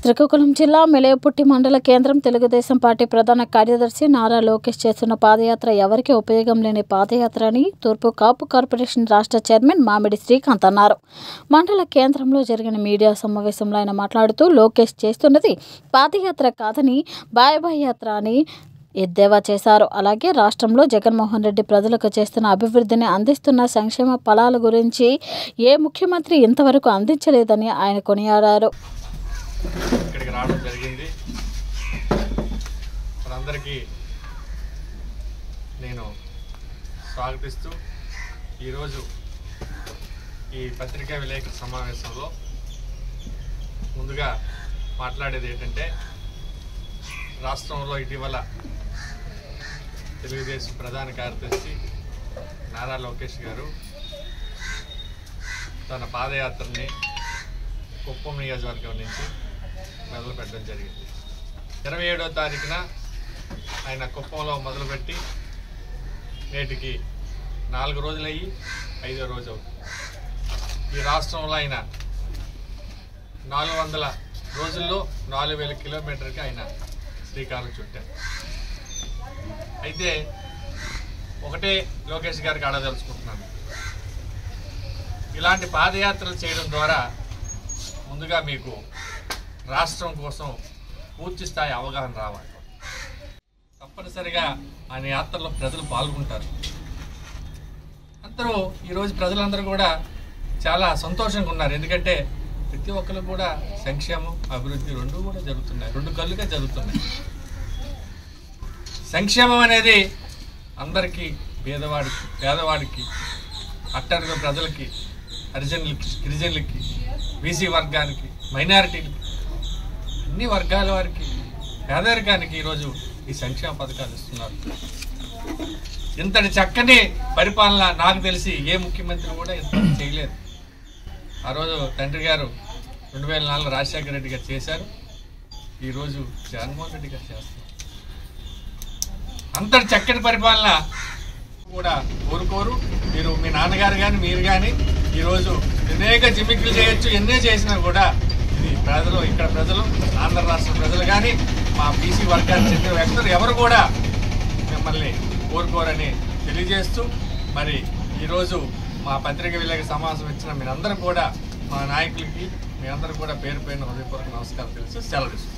శ్రీకాకుళం జిల్లా మెలేపుట్టి మండల కేంద్రం తెలుగుదేశం పార్టీ ప్రధాన కార్యదర్శి నారా లోకేష్ చేస్తున్న పాదయాత్ర ఎవరికి ఉపయోగం లేని పాదయాత్ర అని తూర్పు కాపు కార్పొరేషన్ రాష్ట్ర చైర్మన్ మామిడి శ్రీకాంత్ అన్నారు మండల కేంద్రంలో జరిగిన మీడియా సమావేశంలో ఆయన మాట్లాడుతూ లోకేష్ చేస్తున్నది పాదయాత్ర కాదని బాయ్ బాయ్ యాత్ర అని ఎద్దేవా చేశారు అలాగే రాష్ట్రంలో జగన్మోహన్ రెడ్డి ప్రజలకు చేస్తున్న అభివృద్ధిని అందిస్తున్న సంక్షేమ ఫలాల గురించి ఏ ముఖ్యమంత్రి ఇంతవరకు అందించలేదని ఆయన కొనియాడారు ఇక్కడికి రావడం జరిగింది మనందరికీ నేను స్వాగతిస్తూ ఈరోజు ఈ పత్రికా విలేకరుల సమావేశంలో ముందుగా మాట్లాడేది ఏంటంటే రాష్ట్రంలో ఇటీవల తెలుగుదేశం ప్రధాన కార్యదర్శి నారా లోకేష్ గారు తన పాదయాత్రని కుప్పం నియోజకవర్గం నుంచి మొదలు పెట్టడం జరిగింది ఇరవై ఏడో తారీఖున ఆయన కుప్పంలో మొదలుపెట్టి నేటికి నాలుగు రోజులయ్యి ఐదో రోజు అవుతుంది ఈ రాష్ట్రంలో ఆయన నాలుగు వందల రోజుల్లో నాలుగు వేల కిలోమీటర్కి ఆయన శ్రీకారం చుట్టారు అయితే ఒకటే లోకేష్ గారికి అడదలుచుకుంటున్నాను ఇలాంటి పాదయాత్రలు చేయడం ద్వారా ముందుగా మీకు రాష్ట్రం కోసం పూర్తి స్థాయి అవగాహన రావాలి తప్పనిసరిగా ఆయన యాత్రలో ప్రజలు పాల్గొంటారు అందరూ ఈరోజు ప్రజలందరూ కూడా చాలా సంతోషంగా ఉన్నారు ఎందుకంటే ప్రతి ఒక్కరు కూడా సంక్షేమం అభివృద్ధి రెండు కూడా జరుగుతున్నాయి రెండు కళ్ళుగా జరుగుతున్నాయి సంక్షేమం అనేది అందరికీ పేదవాడికి పేదవాడికి అట్టడుగు ప్రజలకి హరిజనులకి గిరిజనులకి బీసీ వర్గానికి మైనారిటీలకి అన్ని వర్గాల వారికి పేదరికానికి ఈరోజు ఈ సంక్షేమ పథకాలు ఇస్తున్నారు ఇంతటి చక్కని పరిపాలన నాకు తెలిసి ఏ ముఖ్యమంత్రి కూడా ఇంత చేయలేదు ఆ రోజు తండ్రి గారు రెండు వేల నాలుగు రాజశేఖర రెడ్డి గారు చేశారు ఈరోజు జగన్మోహన్ రెడ్డి గారు చేస్తున్నారు అంతటి చక్కటి పరిపాలన కూడా కోరుకోరు మీరు మీ నాన్నగారు కానీ మీరు కానీ ఈరోజు అనేక జిమ్మిక్కులు చేయొచ్చు ఎన్నే చేసినా కూడా ఇది ప్రజలు ఇక్కడ ప్రజలు ఆంధ్ర రాష్ట్ర ప్రజలు కానీ మా బీసీ వర్గానికి చెందిన వ్యక్తులు ఎవరు కూడా మిమ్మల్ని కోరుకోరని తెలియజేస్తూ మరి ఈరోజు మా పత్రిక విలేక సమావేశం ఇచ్చిన మీరందరూ కూడా మా నాయకులకి మీరందరూ కూడా పేరు పేరున హృదయపూర్వక నమస్కారం తెలిసి సెలవు తీసుకుంటాం